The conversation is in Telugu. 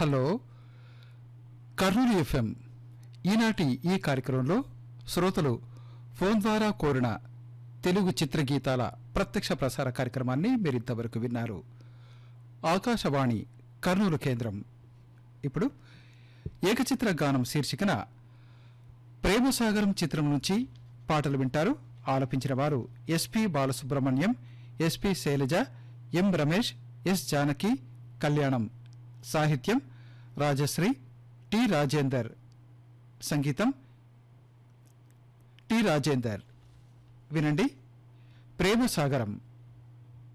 హలో కర్నూలు ఎఫ్ఎం ఈనాటి ఈ కార్యక్రమంలో శ్రోతలు ఫోన్ ద్వారా కోరిన తెలుగు చిత్రగీతాల ప్రత్యక్ష ప్రసార కార్యక్రమాన్ని మీరింతవరకు విన్నారు ఆకాశవాణి కర్నూలు కేంద్రం ఇప్పుడు ఏకచిత్ర గానం శీర్షికన ప్రేమసాగరం చిత్రం నుంచి పాటలు వింటారు ఆలపించిన వారు SP Balasubrahmanyam SP Shailaja M Ramesh S Janaki కళ్యాణం సాహిత్యం రాజశ్రీ టి రాజేందర్ సంగీతం టి రాజేందర్ వినండి ప్రేమసాగరం